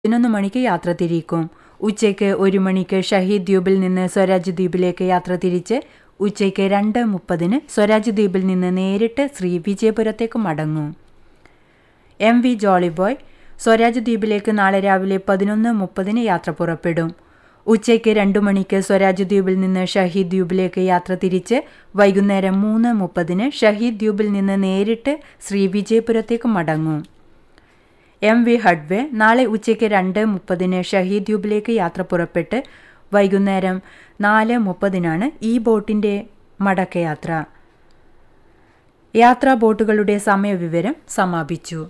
പതിനൊന്ന് മണിക്ക് യാത്ര തിരിക്കും ഉച്ചയ്ക്ക് ഒരു മണിക്ക് ഷഹീദ് ദ്വീപിൽ നിന്ന് സ്വരാജ് ദ്വീപിലേക്ക് യാത്ര തിരിച്ച് ഉച്ചയ്ക്ക് രണ്ട് മുപ്പതിന് സ്വരാജ് ദ്വീപിൽ നിന്ന് നേരിട്ട് ശ്രീ വിജയപുരത്തേക്ക് മടങ്ങും എം വി ജോളിബോയ് സ്വരാജ് ദ്വീപിലേക്ക് നാളെ രാവിലെ പതിനൊന്ന് മുപ്പതിന് യാത്ര പുറപ്പെടും ഉച്ചയ്ക്ക് രണ്ടു മണിക്ക് സ്വരാജ് ദ്വീപിൽ നിന്ന് ഷഹീദ് ദ്വീപിലേക്ക് യാത്ര തിരിച്ച് വൈകുന്നേരം മൂന്ന് മുപ്പതിന് ഷഹീദ് ദ്വീപിൽ നിന്ന് നേരിട്ട് ശ്രീ വിജയപുരത്തേക്ക് മടങ്ങും എം വി ഹഡ്വേ നാളെ ഉച്ചയ്ക്ക് രണ്ട് മുപ്പതിന് ഷഹീദ് ദ്വീപിലേക്ക് യാത്ര പുറപ്പെട്ട് വൈകുന്നേരം നാല് മുപ്പതിനാണ് ഈ ബോട്ടിന്റെ മടക്കയാത്ര യാത്രാ ബോട്ടുകളുടെ സമയവിവരം സമാപിച്ചു